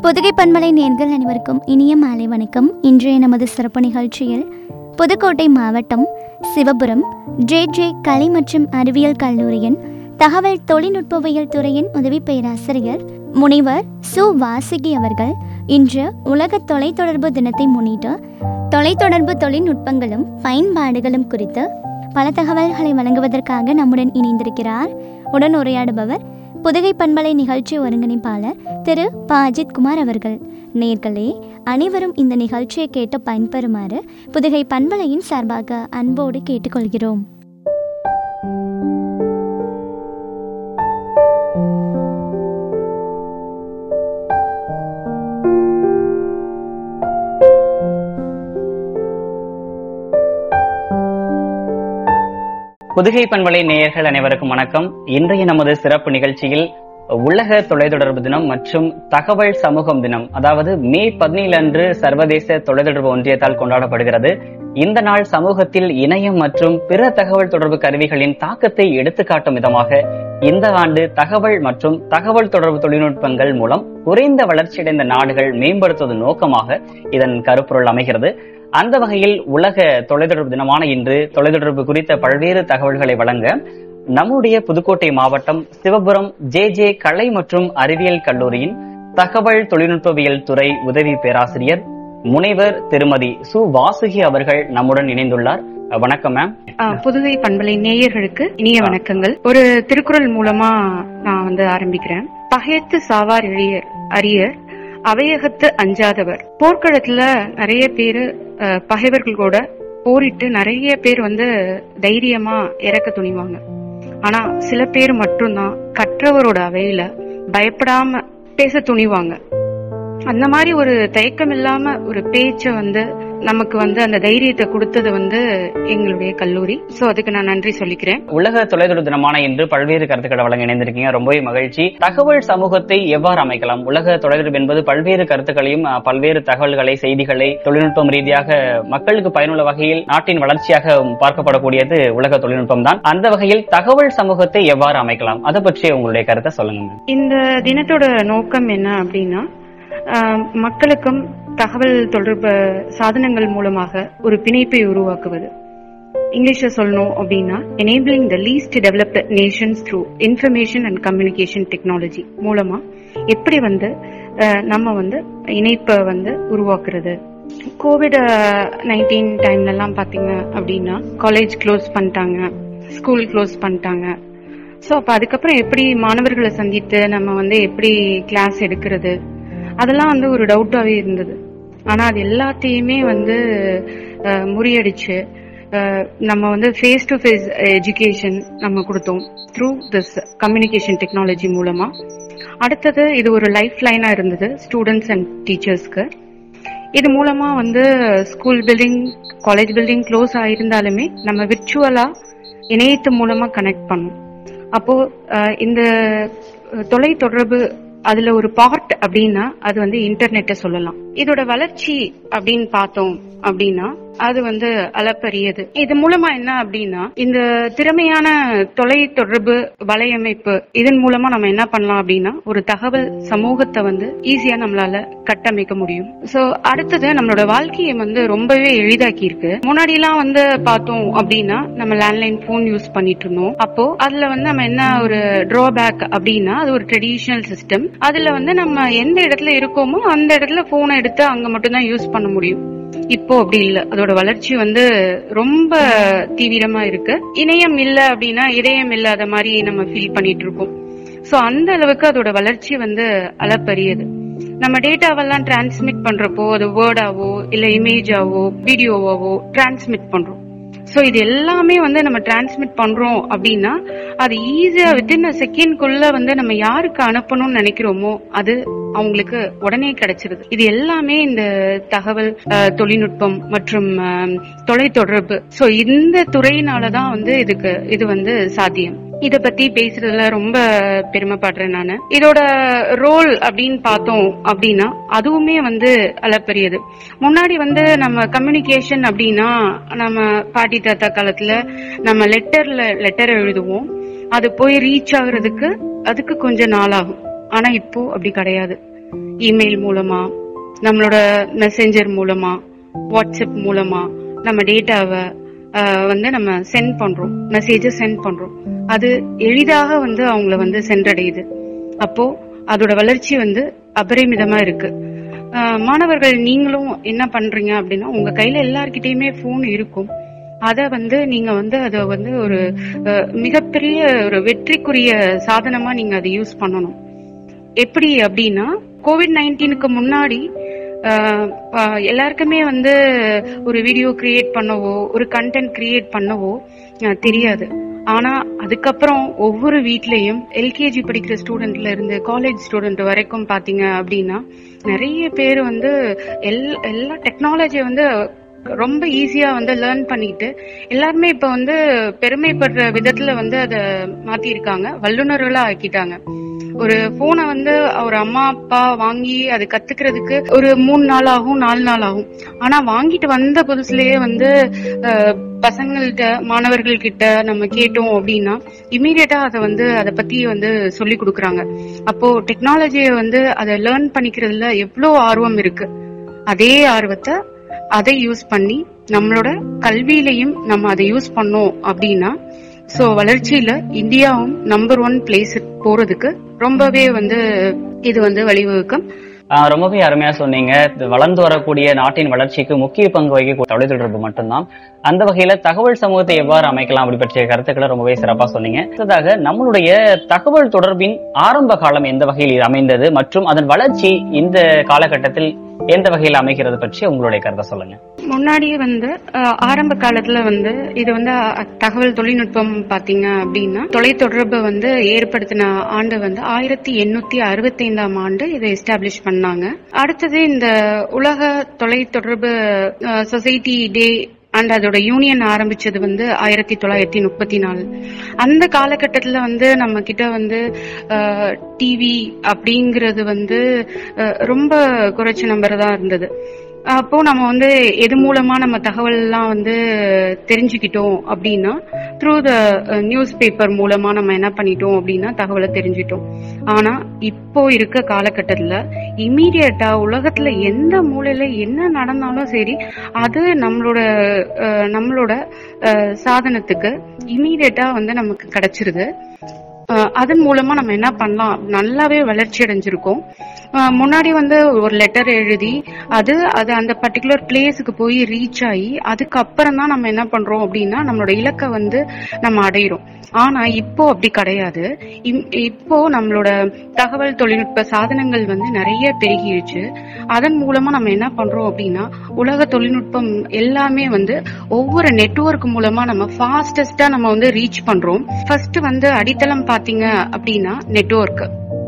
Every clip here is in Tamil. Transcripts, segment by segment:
புதுகை பண்பலை நேர்கள் அனைவருக்கும் இனிய மாலை வணக்கம் இன்றைய நமது சிறப்பு நிகழ்ச்சியில் புதுக்கோட்டை மாவட்டம் சிவபுரம் ஜே ஜே கலை மற்றும் அறிவியல் கல்லூரியின் தகவல் தொழில்நுட்பவியல் துறையின் உதவி பேராசிரியர் முனைவர் சு வாசுகி அவர்கள் இன்று உலக தொலைத்தொடர்பு தினத்தை முன்னிட்டு தொலைத்தொடர்பு தொழில்நுட்பங்களும் பயன்பாடுகளும் குறித்து பல தகவல்களை வழங்குவதற்காக நம்முடன் இணைந்திருக்கிறார் உடன் உரையாடுபவர் புதுகை பண்பலை நிகழ்ச்சி ஒருங்கிணைப்பாளர் திரு ப அஜித்குமார் அவர்கள் நேர்களே அனைவரும் இந்த நிகழ்ச்சியை கேட்டு பயன்பெறுமாறு புதுகை பண்பலையின் சார்பாக அன்போடு கேட்டுக்கொள்கிறோம் புதுகை பண்பலை நேயர்கள் அனைவருக்கும் வணக்கம் இன்றைய நமது சிறப்பு நிகழ்ச்சியில் உலக தொலைத்தொடர்பு தினம் மற்றும் தகவல் சமூகம் தினம் அதாவது மே பதினேழு அன்று சர்வதேச தொலைத்தொடர்பு ஒன்றியத்தால் கொண்டாடப்படுகிறது இந்த நாள் சமூகத்தில் இணையம் மற்றும் பிற தகவல் தொடர்பு கருவிகளின் தாக்கத்தை எடுத்துக்காட்டும் விதமாக இந்த ஆண்டு தகவல் மற்றும் தகவல் தொடர்பு தொழில்நுட்பங்கள் மூலம் குறைந்த வளர்ச்சியடைந்த நாடுகள் மேம்படுத்துவது நோக்கமாக இதன் கருப்பொருள் அமைகிறது அந்த வகையில் உலக தொலைத்தொடர்பு தினமான இன்று தொலைத்தொடர்பு குறித்த பல்வேறு தகவல்களை வழங்க நம்முடைய புதுக்கோட்டை மாவட்டம் சிவபுரம் ஜே ஜே கலை மற்றும் அறிவியல் கல்லூரியின் தகவல் தொழில்நுட்பவியல் துறை உதவி பேராசிரியர் முனைவர் திருமதி சு வாசுகி அவர்கள் நம்முடன் இணைந்துள்ளார் வணக்கம் மேம் ஆ, புதுகை பண்பலை நேயர்களுக்கு இனிய வணக்கங்கள் ஒரு திருக்குறள் மூலமா நான் வந்து ஆரம்பிக்கிறேன் பகையத்து சாவார் எழியர் அரியர் அவையகத்து அஞ்சாதவர் போர்க்களத்துல நிறைய பேரு அஹ், பகைவர்கள் கூட போரிட்டு நிறைய பேர் வந்து தைரியமா இறக்க துணிவாங்க ஆனா சில பேர் மட்டும்தான் கற்றவரோட அவையில பயப்படாம பேச துணிவாங்க அந்த மாதிரி ஒரு தயக்கம் இல்லாம ஒரு பேச்ச வந்து நமக்கு வந்து அந்த தைரியத்தை கொடுத்தது வந்து எங்களுடைய கல்லூரி சோ அதுக்கு நான் நன்றி சொல்லிக்கிறேன் உலக தொலைத்தொடர்பு தினமான இன்று பல்வேறு கருத்துக்களை வழங்க இணைந்திருக்கீங்க ரொம்பவே மகிழ்ச்சி தகவல் சமூகத்தை எவ்வாறு அமைக்கலாம் உலக தொலைத்தொடர்பு என்பது பல்வேறு கருத்துக்களையும் அஹ், பல்வேறு தகவல்களை செய்திகளை தொழில்நுட்பம் ரீதியாக மக்களுக்கு பயனுள்ள வகையில் நாட்டின் வளர்ச்சியாக பார்க்கப்படக்கூடியது உலக தொழில்நுட்பம் தான் அந்த வகையில் தகவல் சமூகத்தை எவ்வாறு அமைக்கலாம் அதை பற்றி உங்களுடைய கருத்தை சொல்லுங்க மேம். இந்த தினத்தோட நோக்கம் என்ன அப்படின்னா ஆஹ், மக்களுக்கும் தகவல் தொடர்பு சாதனங்கள் மூலமாக ஒரு பிணைப்பை உருவாக்குவது இங்கிலீஷ்ல சொல்லணும் அப்படின்னா enabling the least developed nations through information and communication technology மூலமா எப்படி வந்து ஆஹ், நம்ம வந்து இணைப்பை வந்து உருவாக்குறது கோவிட் நைன்டீன் டைம்ல எல்லாம் பாத்தீங்க அப்படின்னா காலேஜ் க்ளோஸ் பண்ணிட்டாங்க ஸ்கூல் க்ளோஸ் பண்ணிட்டாங்க ஸோ அப்போ அதுக்கப்புறம் எப்படி மாணவர்களை சந்தித்து நம்ம வந்து எப்படி கிளாஸ் எடுக்கிறது அதெல்லாம் வந்து ஒரு டவுட்டாகவே இருந்தது ஆனால் அது எல்லாத்தையுமே வந்து அஹ், முறியடிச்சு அஹ், நம்ம வந்து ஃபேஸ் டு ஃபேஸ் எஜுகேஷன் நம்ம கொடுத்தோம் த்ரூ திஸ் கம்யூனிகேஷன் டெக்னாலஜி மூலமா அடுத்தது இது ஒரு லைஃப் லைனா இருந்தது ஸ்டூடெண்ட்ஸ் அண்ட் டீச்சர்ஸ்க்கு இது மூலமா வந்து school building college building close ஆயிருந்தாலுமே நம்ம விர்ச்சுவலா இணையத்து மூலமா கனெக்ட் பண்ணோம் அப்போ அஹ், இந்த தொலை தொடர்பு அதுல ஒரு பார்ட் அப்படின்னா அது வந்து இன்டர்நெட்டை சொல்லலாம் இதோட வளர்ச்சி அப்படின்னு பார்த்தோம் அப்படின்னா அது வந்து அளப்பரியது இது மூலமா என்ன அப்படின்னா இந்த திறமையான தொலை தொடர்பு வலையமைப்பு இதன் மூலமா நம்ம என்ன பண்ணலாம் அப்படின்னா ஒரு தகவல் சமூகத்தை வந்து ஈஸியா நம்மளால கட்டமைக்க முடியும் சோ அடுத்தது நம்மளோட வாழ்க்கையை வந்து ரொம்பவே எளிதாக்கி இருக்கு முன்னாடி எல்லாம் வந்து பார்த்தோம் அப்படின்னா நம்ம லேண்ட்லைன் போன் யூஸ் பண்ணிட்டு இருந்தோம் அப்போ அதுல வந்து நம்ம என்ன ஒரு டிராபேக் அப்படின்னா அது ஒரு ட்ரெடிஷனல் சிஸ்டம் அதுல வந்து நம்ம எந்த இடத்துல இருக்கோமோ அந்த இடத்துல போனை எடுத்து அங்க மட்டும் தான் யூஸ் பண்ண முடியும் இப்போ அப்படி இல்ல அதோட வளர்ச்சி வந்து ரொம்ப தீவிரமா இருக்கு இணையம் இல்ல அப்படின்னா இதயம் இல்லாத மாதிரி நம்ம ஃபீல் பண்ணிட்டு இருக்கோம் சோ அந்த அளவுக்கு அதோட வளர்ச்சி வந்து அளப்பரியது நம்ம டேட்டாவெல்லாம் டிரான்ஸ்மிட் பண்றப்போ அது வேர்டாவோ இல்ல இமேஜாவோ வீடியோவாவோ டிரான்ஸ்மிட் பண்றோம் சோ இது எல்லாமே வந்து நம்ம டிரான்ஸ்மிட் பண்றோம் அப்படின்னா அது ஈஸியா வித்தின் அ செகண்ட்குள்ள வந்து நம்ம யாருக்கு அனுப்பணும்னு நினைக்கிறோமோ அது அவங்களுக்கு உடனே கிடைச்சிருது இது எல்லாமே இந்த தகவல் அஹ், தொழில்நுட்பம் மற்றும் அஹ், தொலைத்தொடர்பு சோ இந்த துறையினாலதான் வந்து இதுக்கு இது வந்து சாத்தியம் இத பத்தி பேசுறதுல ரொம்ப பெருமைப்படுறேன் நானு இதோட ரோல் அப்படின்னு பார்த்தோம் அப்படின்னா அதுவுமே வந்து அளப்பரியது முன்னாடி வந்து நம்ம கம்யூனிகேஷன் அப்படின்னா நம்ம பாட்டி தாத்தா காலத்துல நம்ம லெட்டர்ல லெட்டர் எழுதுவோம் அது போய் ரீச் ஆகுறதுக்கு அதுக்கு கொஞ்சம் நாள் ஆகும் ஆனா இப்போ அப்படி கிடையாது இமெயில் மூலமா நம்மளோட மெசேஞ்சர் மூலமா வாட்ஸ்அப் மூலமா நம்ம டேட்டாவை வந்து நம்ம சென்ட் பண்றோம் மெசேஜை சென்ட் பண்றோம் அது எளிதாக வந்து அவங்கள வந்து சென்றடையுது அப்போ அதோட வளர்ச்சி வந்து அபரிமிதமா இருக்கு ஆஹ் மாணவர்கள் நீங்களும் என்ன பண்றீங்க அப்படின்னா உங்க கையில எல்லார்கிட்டயுமே போன் இருக்கும் அத வந்து நீங்க வந்து அத வந்து ஒரு அஹ், மிகப்பெரிய ஒரு வெற்றிக்குரிய சாதனமா நீங்க அதை யூஸ் பண்ணணும் எப்படி அப்படின்னா கோவிட் நைன்டீனுக்கு முன்னாடி ஆஹ், ஆஹ், எல்லாருக்குமே வந்து ஒரு வீடியோ கிரியேட் பண்ணவோ ஒரு கண்டென்ட் கிரியேட் பண்ணவோ ஆஹ், தெரியாது ஆனா அதுக்கப்புறம் ஒவ்வொரு வீட்லயும் எல்கேஜி படிக்கிற ஸ்டூடெண்ட்ல இருந்து காலேஜ் ஸ்டூடெண்ட் வரைக்கும் பாத்தீங்க அப்படின்னா நிறைய பேர் வந்து எல் எல்லா டெக்னாலஜி வந்து ரொம்ப ஈஸியா வந்து லேர்ன் பண்ணிட்டு எல்லாருமே இப்ப வந்து பெருமைப்படுற விதத்துல வந்து அத மாத்தி இருக்காங்க வல்லுநர்களா ஆக்கிட்டாங்க ஒரு போனை வந்து ஒரு அம்மா அப்பா வாங்கி அது கத்துக்கிறதுக்கு ஒரு மூணு நாள் ஆகும் நாலு நாள் ஆகும் ஆனா வாங்கிட்டு வந்த புதுசுலயே வந்து அஹ், பசங்கள்கிட்ட மாணவர்கள் கிட்ட நம்ம கேட்டோம் அப்படின்னா இமீடியட்டா அதை வந்து அதை பத்தி வந்து சொல்லி கொடுக்கறாங்க அப்போ டெக்னாலஜியை வந்து அதை லேர்ன் பண்ணிக்கிறதுல எவ்வளவு ஆர்வம் இருக்கு அதே ஆர்வத்தை அதை யூஸ் பண்ணி நம்மளோட கல்வியிலையும் நம்ம அதை யூஸ் பண்ணோம் அப்படின்னா சோ வளர்ச்சியில இந்தியாவும் நம்பர் ஒன் பிளேஸ் போறதுக்கு ரொம்பவே வந்து இது வந்து வழிவகுக்கும் ஆஹ் ரொம்பவே அருமையா சொன்னீங்க இது வளர்ந்து வரக்கூடிய நாட்டின் வளர்ச்சிக்கு முக்கிய பங்கு வகிக்கும் தொலைத்தொடர்பு மட்டும்தான் அந்த வகையில தகவல் சமூகத்தை எவ்வாறு அமைக்கலாம் அப்படி பற்றிய கருத்துக்களை ரொம்பவே சிறப்பா சொன்னீங்க அடுத்ததாக நம்மளுடைய தகவல் தொடர்பின் ஆரம்ப காலம் எந்த வகையில் அமைந்தது மற்றும் அதன் வளர்ச்சி இந்த காலகட்டத்தில் எந்த வகையில் அமைகிறது பற்றி உங்களுடைய கருத்தை சொல்லுங்க முன்னாடியே வந்து அஹ், ஆரம்ப காலத்துல வந்து இது வந்து அஹ், தகவல் தொழில்நுட்பம் பாத்தீங்க அப்படின்னா தொலைத்தொடர்பு வந்து ஏற்படுத்தின ஆண்டு வந்து ஆயிரத்தி எண்ணூத்தி அறுபத்தி ஐந்தாம் ஆண்டு இதை எஸ்டாப்ளிஷ் பண்ணாங்க அடுத்தது இந்த உலக தொலைத்தொடர்பு சொசைட்டி டே அண்ட் அதோட யூனியன் ஆரம்பிச்சது வந்து ஆயிரத்தி தொள்ளாயிரத்தி முப்பத்தி நாலு அந்த காலகட்டத்துல வந்து நம்ம கிட்ட வந்து டிவி அப்படிங்கிறது வந்து அஹ், ரொம்ப குறைச்ச நம்பர் தான் இருந்தது அப்போ நம்ம வந்து எது மூலமா நம்ம தகவல் எல்லாம் வந்து தெரிஞ்சுக்கிட்டோம் அப்படின்னா த்ரூ த நியூஸ் பேப்பர் மூலமா நம்ம என்ன பண்ணிட்டோம் அப்படின்னா தகவலை தெரிஞ்சிட்டோம் ஆனா இப்போ இருக்க காலகட்டத்துல இமீடியட்டா உலகத்துல எந்த மூலையில என்ன நடந்தாலும் சரி அது நம்மளோட அஹ், நம்மளோட அஹ், சாதனத்துக்கு இமீடியட்டா வந்து நமக்கு கிடைச்சிருது அஹ் அதன் மூலமா நம்ம என்ன பண்ணலாம் நல்லாவே வளர்ச்சி அடைஞ்சிருக்கோம் அஹ் முன்னாடி வந்து ஒரு லெட்டர் எழுதி அது அது அந்த பர்டிகுலர் பிளேஸுக்கு போய் ரீச் ஆகி அதுக்கப்புறம் தான் நம்ம என்ன பண்றோம் அப்படின்னா நம்மளோட இலக்கை வந்து நம்ம அடையிறோம் ஆனா இப்போ அப்படி கிடையாது இம்- இப்போ நம்மளோட தகவல் தொழில்நுட்ப சாதனங்கள் வந்து நிறைய பெருகிருச்சு அதன் மூலமா நம்ம என்ன பண்றோம் அப்படின்னா உலக தொழில்நுட்பம் எல்லாமே வந்து ஒவ்வொரு நெட்வொர்க் மூலமா நம்ம ஃபாஸ்டஸ்டா நம்ம வந்து ரீச் பண்றோம் ஃபர்ஸ்ட் வந்து அடித்தளம் பாத்தீங்க அப்படின்னா நெட்வொர்க்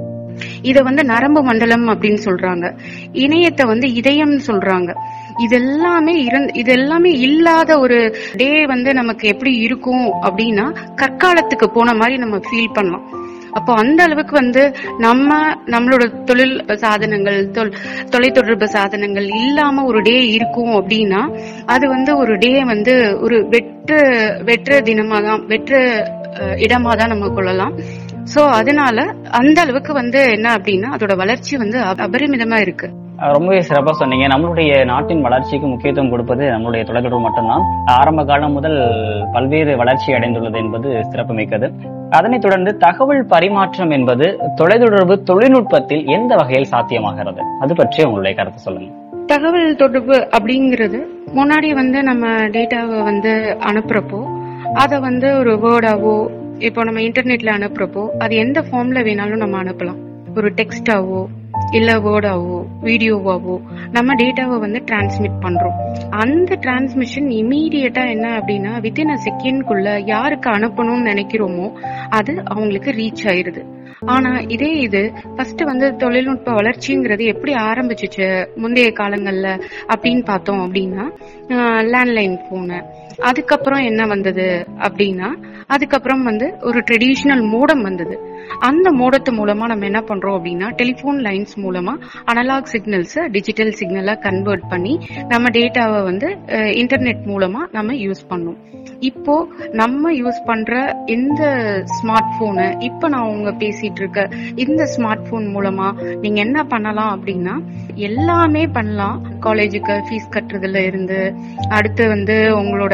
இத வந்து நரம்பு மண்டலம் அப்படின்னு சொல்றாங்க இணையத்தை வந்து இதயம் சொல்றாங்க இதெல்லாமே இருந் இது எல்லாமே இல்லாத ஒரு டே வந்து நமக்கு எப்படி இருக்கும் அப்படின்னா கற்காலத்துக்கு போன மாதிரி நம்ம ஃபீல் பண்ணலாம் அப்போ அந்த அளவுக்கு வந்து நம்ம நம்மளோட தொழில் சாதனங்கள் தொல்- தொலைத்தொடர்பு சாதனங்கள் இல்லாம ஒரு டே இருக்கும் அப்படின்னா அது வந்து ஒரு டே வந்து ஒரு வெற்று வெற்று தினமா தான் வெற்று அஹ், இடமா தான் நம்ம கொள்ளலாம் சோ அதனால அந்த அளவுக்கு வந்து என்ன அப்படின்னா அதோட வளர்ச்சி வந்து அப- அபரிமிதமா இருக்கு அஹ் ரொம்பவே சிறப்பா சொன்னீங்க நம்மளுடைய நாட்டின் வளர்ச்சிக்கு முக்கியத்துவம் கொடுப்பது நம்மளுடைய தொலைத்தொடர்பு மட்டும்தான் ஆரம்ப காலம் முதல் பல்வேறு வளர்ச்சி அடைந்துள்ளது என்பது சிறப்புமிக்கது அதனைத் தொடர்ந்து தகவல் பரிமாற்றம் என்பது தொலைத்தொடர்பு தொழில்நுட்பத்தில் எந்த வகையில் சாத்தியமாகிறது அது பற்றி உங்களுடைய கருத்து சொல்லுங்க தகவல் தொடர்பு அப்படிங்கிறது முன்னாடி வந்து நம்ம டேட்டாவை வந்து அனுப்புறப்போ அதை வந்து ஒரு வேர்டாவோ இப்போ நம்ம இன்டர்நெட்ல அனுப்புறப்போ அது எந்த ஃபார்ம்ல வேணாலும் நம்ம அனுப்பலாம் ஒரு டெக்ஸ்டாவோ இல்ல வேர்டாவோ வீடியோவாவோ நம்ம டேட்டாவை வந்து டிரான்ஸ்மிட் பண்றோம் அந்த டிரான்ஸ்மிஷன் இமீடியட்டா என்ன அப்படின்னா வித்தின் அ செகண்ட்குள்ள யாருக்கு அனுப்பணும்னு நினைக்கிறோமோ அது அவங்களுக்கு ரீச் ஆயிருது ஆனா இதே இது ஃபர்ஸ்ட் வந்து தொழில்நுட்ப வளர்ச்சிங்கிறது எப்படி ஆரம்பிச்சுச்சு முந்தைய காலங்கள்ல அப்படின்னு பார்த்தோம் அப்படின்னா லேண்ட்லைன் போனு அதுக்கப்புறம் என்ன வந்தது அப்படின்னா அதுக்கப்புறம் வந்து ஒரு ட்ரெடிஷ்னல் மோடம் வந்தது அந்த மோடத்து மூலமா நம்ம என்ன பண்றோம் அப்படின்னா டெலிபோன் லைன்ஸ் மூலமா அனலாக் சிக்னல்ஸ் டிஜிட்டல் சிக்னலா கன்வெர்ட் பண்ணி நம்ம டேட்டாவை வந்து இன்டர்நெட் மூலமா நம்ம யூஸ் பண்ணோம் இப்போ நம்ம யூஸ் பண்ற இந்த ஸ்மார்ட் போனு இப்ப நான் உங்க பேசிட்டு இருக்க இந்த ஸ்மார்ட் போன் மூலமா நீங்க என்ன பண்ணலாம் அப்படின்னா எல்லாமே பண்ணலாம் காலேஜுக்கு ஃபீஸ் கட்டுறதுல இருந்து அடுத்து வந்து உங்களோட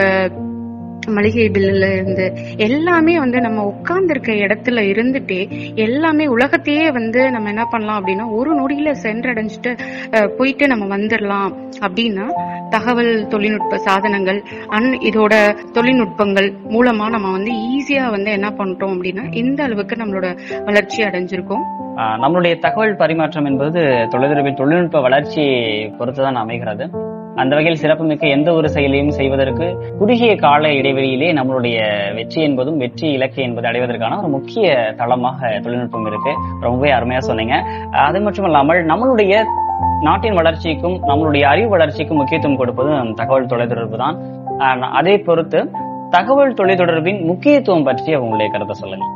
மளிகை பில்லுல இருந்து எல்லாமே வந்து நம்ம உட்கார்ந்துருக்க இடத்துல இருந்துட்டே எல்லாமே உலகத்தையே வந்து நம்ம என்ன பண்ணலாம் அப்படின்னா ஒரு நொடியில சென்றடைஞ்சிட்டு அஹ், போயிட்டு நம்ம வந்துடலாம் அப்படின்னா தகவல் தொழில்நுட்ப சாதனங்கள் அண்ட் இதோட தொழில்நுட்பங்கள் மூலமா நம்ம வந்து ஈஸியா வந்து என்ன பண்றோம் அப்படின்னா இந்த அளவுக்கு நம்மளோட வளர்ச்சி அடைஞ்சிருக்கோம் ஆஹ் நம்மளுடைய தகவல் பரிமாற்றம் என்பது தொலைதொடர்பின் தொழில்நுட்ப வளர்ச்சியை பொறுத்துதான் அமைகிறது அந்த வகையில் சிறப்புமிக்க எந்த ஒரு செயலையும் செய்வதற்கு குறுகிய கால இடைவெளியிலே நம்மளுடைய வெற்றி என்பதும் வெற்றி இலக்கு என்பது அடைவதற்கான ஒரு முக்கிய தளமாக தொழில்நுட்பம் இருக்கு ரொம்பவே அருமையா சொன்னீங்க ஆஹ் அது மட்டும் இல்லாமல் நம்மளுடைய நாட்டின் வளர்ச்சிக்கும் நம்மளுடைய அறிவு வளர்ச்சிக்கும் முக்கியத்துவம் கொடுப்பது தகவல் தொலைத்தொடர்பு தான் ஆஹ் அதை பொறுத்து தகவல் தொலைத்தொடர்பின் முக்கியத்துவம் பற்றி உங்களுடைய கருத்தை சொல்லுங்க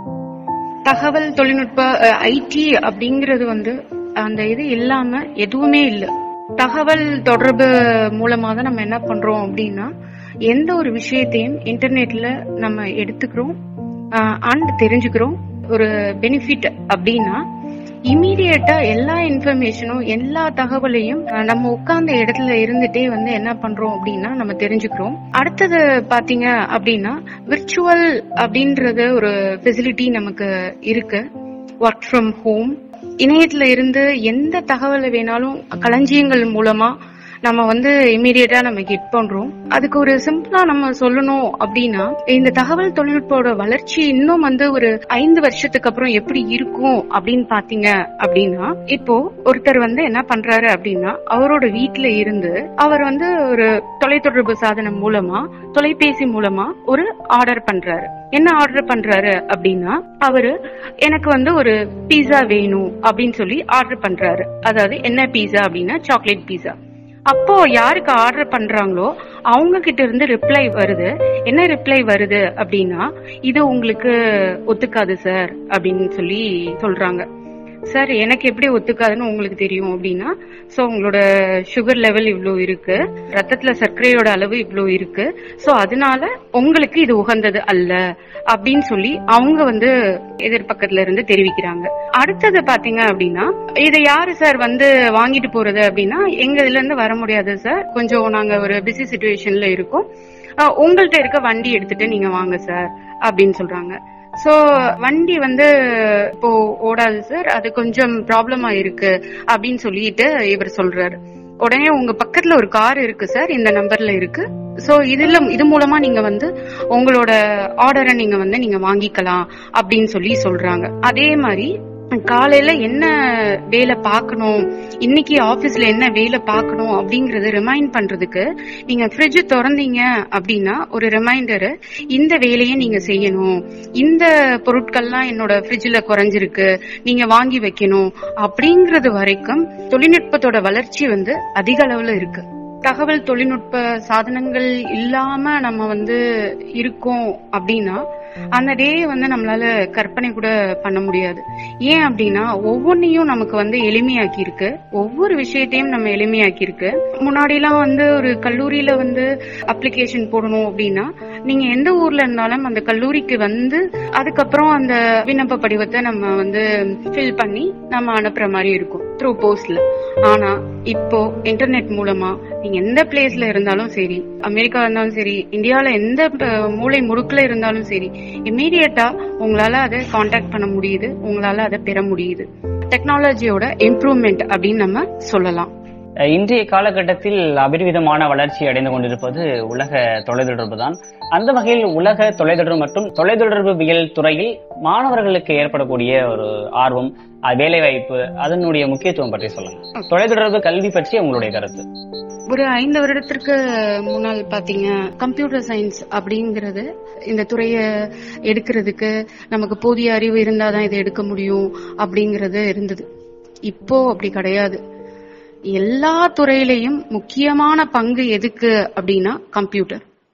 தகவல் தொழில்நுட்ப ஐடி அப்படிங்கிறது வந்து அந்த இது இல்லாம எதுவுமே இல்ல தகவல் தொடர்பு மூலமா தான் நம்ம என்ன பண்றோம் அப்படின்னா எந்த ஒரு விஷயத்தையும் இன்டர்நெட்ல நம்ம எடுத்துக்கிறோம் அண்ட் தெரிஞ்சுக்கிறோம் ஒரு பெனிஃபிட் அப்படின்னா இமீடியட்டா எல்லா இன்ஃபர்மேஷனும் எல்லா தகவலையும் அஹ், நம்ம உட்கார்ந்த இடத்துல இருந்துட்டே வந்து என்ன பண்றோம் அப்படின்னா நம்ம தெரிஞ்சுக்கிறோம் அடுத்தது பாத்தீங்க அப்படின்னா விர்ச்சுவல் அப்படின்றது ஒரு ஃபெசிலிட்டி நமக்கு இருக்கு ஒர்க் ஃப்ரம் ஹோம் இணையத்துல இருந்து எந்த தகவலை வேணாலும் களஞ்சியங்கள் மூலமா நம்ம வந்து இமீடியட்டா நம்ம கெட் பண்றோம் அதுக்கு ஒரு சிம்பிளா நம்ம சொல்லணும் அப்படின்னா இந்த தகவல் தொழில்நுட்போட வளர்ச்சி இன்னும் வந்து ஒரு ஐந்து வருஷத்துக்கு அப்புறம் எப்படி இருக்கும் அப்படின்னு பாத்தீங்க அப்படின்னா இப்போ ஒருத்தர் வந்து என்ன பண்றாரு அப்படின்னா அவரோட வீட்ல இருந்து அவர் வந்து ஒரு தொலைத்தொடர்பு சாதனம் மூலமா தொலைபேசி மூலமா ஒரு ஆர்டர் பண்றாரு என்ன ஆர்டர் பண்றாரு அப்படின்னா அவரு எனக்கு வந்து ஒரு பீஸா வேணும் அப்படின்னு சொல்லி ஆர்டர் பண்றாரு அதாவது என்ன பீஸா அப்படின்னா சாக்லேட் பீஸா அப்போ யாருக்கு ஆர்டர் பண்றாங்களோ அவங்க கிட்ட இருந்து ரிப்ளை வருது என்ன ரிப்ளை வருது அப்படின்னா இது உங்களுக்கு ஒத்துக்காது சார் அப்படின்னு சொல்லி சொல்றாங்க சார் எனக்கு எப்படி ஒத்துக்காதுன்னு உங்களுக்கு தெரியும் அப்படின்னா சோ உங்களோட சுகர் லெவல் இவ்ளோ இருக்கு ரத்தத்துல சர்க்கரையோட அளவு இவ்ளோ இருக்கு சோ அதனால உங்களுக்கு இது உகந்தது அல்ல அப்படின்னு சொல்லி அவங்க வந்து எதிர்பக்கத்துல இருந்து தெரிவிக்கிறாங்க அடுத்தது பாத்தீங்க அப்படின்னா இதை யாரு சார் வந்து வாங்கிட்டு போறது அப்படின்னா எங்க இதுல இருந்து வர முடியாது சார் கொஞ்சம் நாங்க ஒரு பிஸி சுச்சுவேஷன்ல இருக்கோம் அஹ் உங்கள்ட்ட இருக்க வண்டி எடுத்துட்டு நீங்க வாங்க சார் அப்படின்னு சொல்றாங்க சோ வண்டி வந்து இப்போ ஓடாது சார் அது கொஞ்சம் ப்ராப்ளமா இருக்கு அப்படின்னு சொல்லிட்டு இவர் சொல்றாரு உடனே உங்க பக்கத்துல ஒரு கார் இருக்கு சார் இந்த நம்பர்ல இருக்கு சோ இதுல இது மூலமா நீங்க வந்து உங்களோட ஆர்டரை நீங்க வந்து நீங்க வாங்கிக்கலாம் அப்படின்னு சொல்லி சொல்றாங்க அதே மாதிரி காலையில என்ன வேலை பார்க்கணும் இன்னைக்கு ஆபீஸ்ல என்ன வேலை பார்க்கணும் அப்படிங்கறத ரிமைண்ட் பண்றதுக்கு நீங்க ஃப்ரிட்ஜ் திறந்தீங்க அப்படின்னா ஒரு ரிமைண்டர் இந்த வேலையை நீங்க செய்யணும் இந்த பொருட்கள்லாம் என்னோட ஃப்ரிட்ஜ்ல குறைஞ்சிருக்கு நீங்க வாங்கி வைக்கணும் அப்படிங்கறது வரைக்கும் தொழில்நுட்பத்தோட வளர்ச்சி வந்து அதிக அளவுல இருக்கு தகவல் தொழில்நுட்ப சாதனங்கள் இல்லாம நம்ம வந்து இருக்கோம் அப்படின்னா அந்த டே வந்து நம்மளால கற்பனை கூட பண்ண முடியாது ஏன் அப்படின்னா ஒவ்வொன்னையும் நமக்கு வந்து எளிமையாக்கி இருக்கு ஒவ்வொரு விஷயத்தையும் நம்ம எளிமையாக்கி இருக்கு முன்னாடி எல்லாம் வந்து ஒரு கல்லூரியில வந்து அப்ளிகேஷன் போடணும் அப்படின்னா நீங்க எந்த ஊர்ல இருந்தாலும் அந்த கல்லூரிக்கு வந்து அதுக்கப்புறம் அந்த விண்ணப்ப படிவத்தை நம்ம வந்து ஃபில் பண்ணி நம்ம அனுப்புற மாதிரி இருக்கும் த்ரூ போஸ்ட்ல ஆனா இப்போ இன்டர்நெட் மூலமா நீங்க எந்த பிளேஸ்ல இருந்தாலும் சரி அமெரிக்கா இருந்தாலும் சரி இந்தியால எந்த ப- மூலை முடுக்குல இருந்தாலும் சரி இமீடியட்டா உங்களால அதை காண்டாக்ட் பண்ண முடியுது உங்களால அதை பெற முடியுது டெக்னாலஜியோட இம்ப்ரூவ்மெண்ட் அப்படின்னு நம்ம சொல்லலாம் அஹ் இன்றைய காலகட்டத்தில் அபரிவிதமான வளர்ச்சி அடைந்து கொண்டிருப்பது உலக தொலைத்தொடர்பு தான் அந்த வகையில் உலக தொலைத்தொடர்பு மற்றும் தொலைத்தொடர்புவியல் துறையில் மாணவர்களுக்கு ஏற்படக்கூடிய ஒரு ஆர்வம் அஹ் வேலைவாய்ப்பு அதனுடைய முக்கியத்துவம் பற்றி சொல்லுங்க தொலைத்தொடர்பு கல்வி பற்றி உங்களுடைய கருத்து ஒரு ஐந்து வருடத்திற்கு முன்னால் பாத்தீங்க கம்ப்யூட்டர் சயின்ஸ் அப்படிங்கிறது இந்த துறைய எடுக்கிறதுக்கு நமக்கு போதிய அறிவு இருந்தாதான் இதை எடுக்க முடியும் அப்படிங்கறது இருந்தது இப்போ அப்படி கிடையாது எல்லா துறையிலையும் முக்கியமான பங்கு எதுக்கு அப்படின்னா கம்ப்யூட்டர்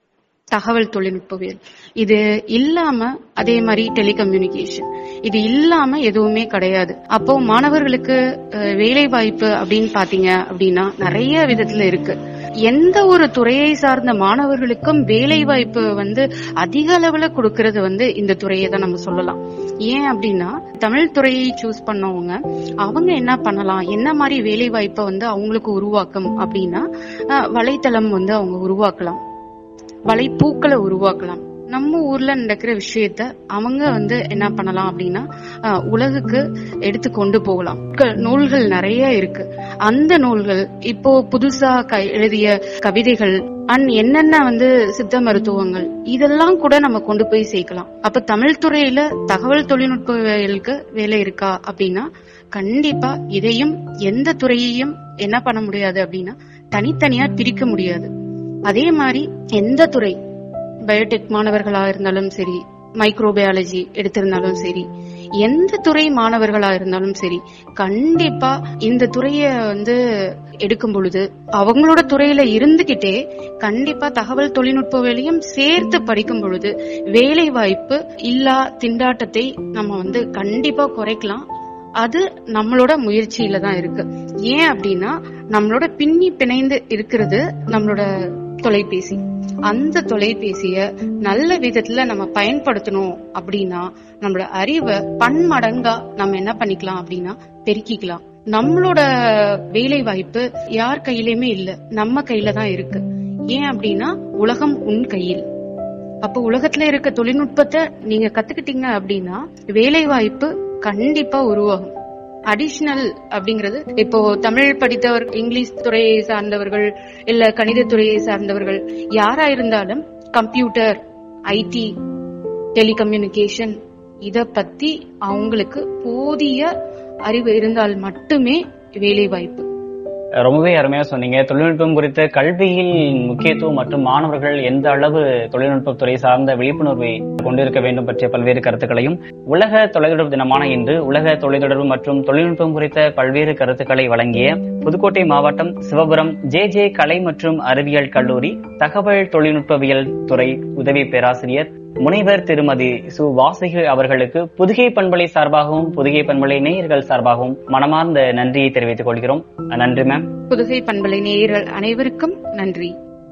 தகவல் தொழில்நுட்பவியல் இது இல்லாம அதே மாதிரி டெலிகம்யூனிகேஷன் இது இல்லாம எதுவுமே கிடையாது அப்போ மாணவர்களுக்கு அஹ், வேலை வாய்ப்பு அப்படின்னு பாத்தீங்க அப்படின்னா நிறைய விதத்துல இருக்கு எந்த ஒரு துறையை சார்ந்த மாணவர்களுக்கும் வேலை வாய்ப்பு வந்து அதிக அளவுல கொடுக்கறது வந்து இந்த துறையை தான் நம்ம சொல்லலாம் ஏன் அப்படின்னா தமிழ் துறையை சூஸ் பண்ணவங்க அவங்க என்ன பண்ணலாம் என்ன மாதிரி வேலை வாய்ப்பை வந்து அவங்களுக்கு உருவாக்கும் அப்படின்னா அஹ், வலைத்தளம் வந்து அவங்க உருவாக்கலாம் வலைப்பூக்களை உருவாக்கலாம் நம்ம ஊர்ல நடக்கிற விஷயத்த அவங்க வந்து என்ன பண்ணலாம் அப்படின்னா அஹ், உலகுக்கு எடுத்து கொண்டு போகலாம் க- நூல்கள் நிறைய இருக்கு அந்த நூல்கள் இப்போ புதுசா க- எழுதிய கவிதைகள் அண்ட் என்னென்ன வந்து சித்த மருத்துவங்கள் இதெல்லாம் கூட நம்ம கொண்டு போய் சேர்க்கலாம் அப்ப தமிழ் துறையில தகவல் தொழில்நுட்பவியலுக்கு வேலை இருக்கா அப்படின்னா கண்டிப்பா இதையும் எந்த துறையையும் என்ன பண்ண முடியாது அப்படின்னா தனித்தனியா பிரிக்க முடியாது அதே மாதிரி எந்த துறை பயோடெக் மாணவர்களா இருந்தாலும் சரி மைக்ரோபயாலஜி எடுத்திருந்தாலும் சரி எந்த துறை மாணவர்களா இருந்தாலும் சரி கண்டிப்பா இந்த துறைய வந்து எடுக்கும் பொழுது அவங்களோட துறையில இருந்துகிட்டே கண்டிப்பா தகவல் தொழில்நுட்பவியலையும் சேர்த்து படிக்கும் பொழுது வேலை வாய்ப்பு இல்லா திண்டாட்டத்தை நம்ம வந்து கண்டிப்பா குறைக்கலாம் அது நம்மளோட முயற்சியில தான் இருக்கு ஏன் அப்படின்னா நம்மளோட பின்னி பிணைந்து இருக்கிறது நம்மளோட தொலைபேசி அந்த தொலைபேசிய நல்ல விதத்துல நம்ம பயன்படுத்தணும் அப்படின்னா நம்மளோட அறிவை பன்மடங்கா நம்ம என்ன பண்ணிக்கலாம் அப்படின்னா பெருக்கிக்கலாம் நம்மளோட வேலை வாய்ப்பு யார் கையிலயுமே இல்ல நம்ம கையில தான் இருக்கு ஏன் அப்படின்னா உலகம் உன் கையில் அப்ப உலகத்துல இருக்க தொழில்நுட்பத்தை நீங்க கத்துக்கிட்டீங்க அப்படின்னா வேலை வாய்ப்பு கண்டிப்பா உருவாகும் அடிஷனல் அப்படிங்கிறது இப்போ தமிழ் படித்தவர் இங்கிலீஷ் துறையை சார்ந்தவர்கள் இல்ல கணித துறையை சார்ந்தவர்கள் யாரா இருந்தாலும் கம்ப்யூட்டர் ஐடி டெலிகம்யூனிகேஷன் இத பத்தி அவங்களுக்கு போதிய அறிவு இருந்தால் மட்டுமே வேலை வாய்ப்பு ரொம்பவே அருமையா சொன்னீங்க தொழில்நுட்பம் குறித்த கல்வியில் முக்கியத்துவம் மற்றும் மாணவர்கள் எந்த அளவு தொழில்நுட்பத்துறை சார்ந்த விழிப்புணர்வை கொண்டிருக்க வேண்டும் பற்றிய பல்வேறு கருத்துக்களையும் உலக தொலைத்தொடர்பு தினமான இன்று உலக தொலைத்தொடர்பு மற்றும் தொழில்நுட்பம் குறித்த பல்வேறு கருத்துக்களை வழங்கிய புதுக்கோட்டை மாவட்டம் சிவபுரம் ஜே ஜே கலை மற்றும் அறிவியல் கல்லூரி தகவல் தொழில்நுட்பவியல் துறை உதவி பேராசிரியர் முனைவர் திருமதி சு வாசுகி அவர்களுக்கு புதுகை பண்பலை சார்பாகவும் புதுகை பண்பலை நேயர்கள் சார்பாகவும் மனமார்ந்த நன்றியை தெரிவித்துக் கொள்கிறோம் நன்றி மேம் புதுகை பண்பலை நேயர்கள் அனைவருக்கும் நன்றி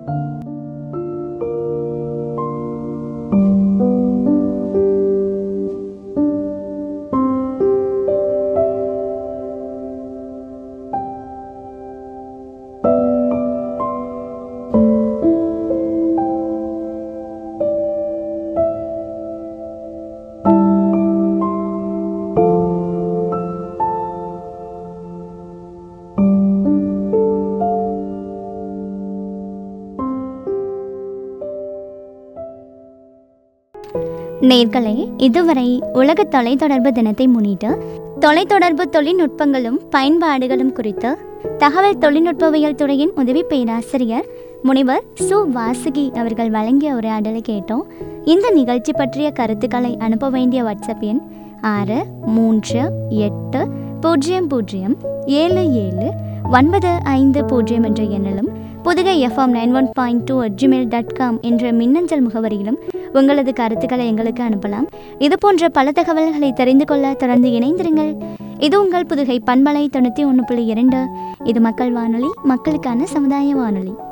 நேர்களே இதுவரை உலக தொலைத்தொடர்பு தினத்தை முன்னிட்டு தொலைத்தொடர்பு தொழில்நுட்பங்களும் பயன்பாடுகளும் குறித்து தகவல் தொழில்நுட்பவியல் துறையின் உதவி பேராசிரியர் முனைவர் சு வாசுகி அவர்கள் வழங்கிய உரையாடலை கேட்டோம் இந்த நிகழ்ச்சி பற்றிய கருத்துக்களை அனுப்ப வேண்டிய வாட்ஸ்அப் எண் ஆறு மூன்று எட்டு பூஜ்ஜியம் பூஜ்ஜியம் ஏழு ஏழு ஒன்பது ஐந்து பூஜ்ஜியம் என்ற எண்ணிலும் Pudugai FM nine one point two Gmail dot com என்ற மின்னஞ்சல் முகவரியிலும் உங்களது கருத்துக்களை எங்களுக்கு அனுப்பலாம் இது போன்ற பல தகவல்களை தெரிந்து கொள்ள தொடர்ந்து இணைந்திருங்கள் இது உங்கள் புதுகை பண்பலை தொண்ணூற்றி ஒன்று புள்ளி இரண்டு இது மக்கள் வானொலி மக்களுக்கான சமுதாய வானொலி